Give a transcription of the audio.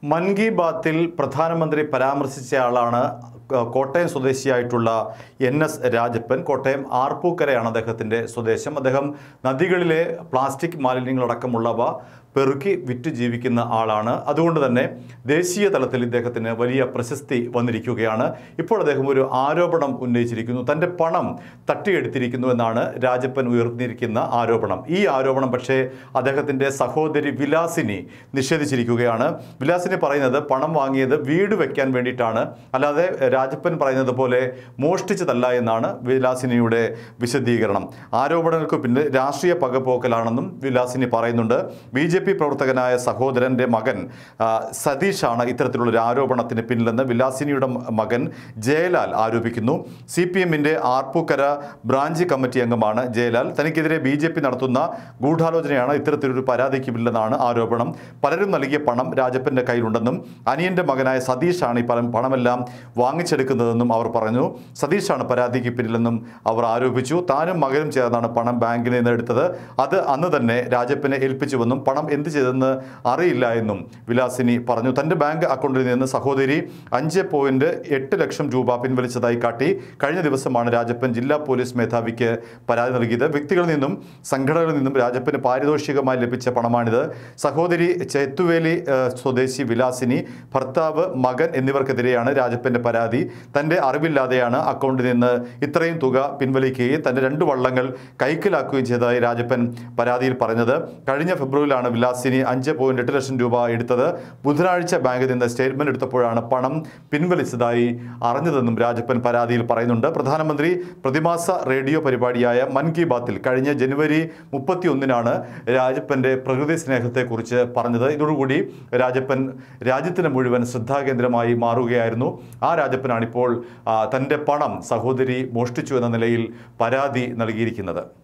മൻ കി ബാത്തിൽ പ്രധാനമന്ത്രി പരാമർശിച്ചയാളാണ് ക- കോട്ടയം സ്വദേശിയായിട്ടുള്ള എൻ എസ് രാജപ്പൻ കോട്ടയം ആർപ്പൂക്കരയാണ് അദ്ദേഹത്തിൻ്റെ സ്വദേശം അദ്ദേഹം നദികളിലെ പ്ലാസ്റ്റിക് മാലിന്യങ്ങളടക്കമുള്ളവ പെറുക്കി വിറ്റ് ജീവിക്കുന്ന ആളാണ് അതുകൊണ്ട് തന്നെ ദേശീയ തലത്തിൽ ഇദ്ദേഹത്തിന് വലിയ പ്രശസ്തി വന്നിരിക്കുകയാണ് ഇപ്പോൾ അദ്ദേഹം ഒരു ആരോപണം ഉന്നയിച്ചിരിക്കുന്നു തൻ്റെ പണം തട്ടിയെടുത്തിരിക്കുന്നു എന്നാണ് രാജപ്പൻ ഉയർന്നിരിക്കുന്ന ആരോപണം ഈ ആരോപണം പക്ഷേ അദ്ദേഹത്തിൻ്റെ സഹോദരി വിലാസിനി നിഷേധിച്ചിരിക്കുകയാണ് വിലാസിനി പറയുന്നത് പണം വാങ്ങിയത് വീട് വെക്കാൻ വേണ്ടിയിട്ടാണ് അല്ലാതെ രാജപ്പൻ പറയുന്നത് പോലെ മോഷ്ടിച്ചതല്ല എന്നാണ് വിലാസിനിയുടെ വിശദീകരണം ആരോപണങ്ങൾക്ക് പിന്നിൽ രാഷ്ട്രീയ പകപോക്കലാണെന്നും വിലാസിനി പറയുന്നുണ്ട് ബി ജെ പി പ്രവർത്തകനായ സഹോദരൻ്റെ മകൻ ആ, സതീഷാണ് ഇത്തരത്തിലുള്ള ഒരു ആരോപണത്തിന് പിന്നിലെന്ന് വിലാസിനിയുടെ മ- മകൻ ജയലാൽ ആരോപിക്കുന്നു സി പി എമ്മിൻ്റെ ആർപ്പൂക്കര ബ്രാഞ്ച് കമ്മിറ്റി അംഗമാണ് ജയലാൽ തനിക്കെതിരെ ബി ജെ പി നടത്തുന്ന ഗൂഢാലോചനയാണ് ഇത്തരത്തിലൊരു പരാതിക്ക് പിന്നിലെന്നാണ് ആരോപണം പലരും നൽകിയ പണം രാജപ്പൻ്റെ കയ്യിലുണ്ടെന്നും അനിയൻ്റെ മകനായ സതീഷാണ് ഈ പണം പണമെല്ലാം വാങ്ങിച്ചെടുക്കുന്നതെന്നും അവർ പറഞ്ഞു സതീഷാണ് പരാതിക്ക് പിന്നിലെന്നും അവർ ആരോപിച്ചു താനും മകനും ചേർന്നാണ് പണം ബാങ്കിൽ നിന്ന് എടുത്തത് അത് അന്ന് തന്നെ രാജപ്പനെ ഏൽപ്പിച്ചുവെന്നും പണം എന്ത് ചെയ്തെന്ന് അറിയില്ല എന്നും വിലാസിനി പറഞ്ഞു തൻ്റെ ബാങ്ക് അക്കൗണ്ടിൽ നിന്ന് സഹോദരി അഞ്ച് പോയിന്റ് എട്ട് ലക്ഷം രൂപ പിൻവലിച്ചതായി കാട്ടി കഴിഞ്ഞ ദിവസമാണ് രാജപ്പൻ ജില്ലാ പോലീസ് മേധാവിക്ക് പരാതി നൽകിയത് വ്യക്തികളിൽ നിന്നും സംഘടനകളിൽ നിന്നും രാജപ്പന് പാരിതോഷികമായി ലഭിച്ച പണമാണിത് സഹോദരി ചേത്തുവേലി ഏഹ്, സ്വദേശി വിലാസിനി ഭർത്താവ് മകൻ എന്നിവർക്കെതിരെയാണ് രാജപ്പന്റെ പരാതി തന്റെ അറിവില്ലാതെയാണ് അക്കൗണ്ടിൽ നിന്ന് ഇത്രയും തുക പിൻവലിക്കുകയും തന്റെ രണ്ട് വള്ളങ്ങൾ കൈക്കലാക്കുകയും ചെയ്തതായി രാജപ്പൻ പരാതിയിൽ പറഞ്ഞത് കഴിഞ്ഞ ഫെബ്രുവരിയിലാണ് വിലാസിനി അഞ്ച് പോയിന്റ് എട്ട് ലക്ഷം രൂപ എടുത്തത് ബുധനാഴ്ച ബാങ്കിൽ നിന്ന് സ്റ്റേറ്റ്മെന്റ് എടുത്തപ്പോഴാണ് പണം പിൻവലിച്ചതായി അറിഞ്ഞതെന്നും രാജപ്പൻ പരാതിയിൽ പറയുന്നുണ്ട് പ്രധാനമന്ത്രി പ്രതിമാസ റേഡിയോ പരിപാടിയായ മൻ കി ബാത്തിൽ കഴിഞ്ഞ ജനുവരി മുപ്പത്തി ഒന്നിനാണ് രാജപ്പന്റെ പ്രകൃതി സ്നേഹത്തെക്കുറിച്ച് പറഞ്ഞത് ഇതോടുകൂടി രാജപ്പൻ രാജ്യത്തിന് മുഴുവൻ ശ്രദ്ധാകേന്ദ്രമായി മാറുകയായിരുന്നു ആ രാജപ്പനാണ് ഇപ്പോൾ ആ, തൻ്റെ പണം സഹോദരി മോഷ്ടിച്ചു എന്ന നിലയിൽ പരാതി നൽകിയിരിക്കുന്നത്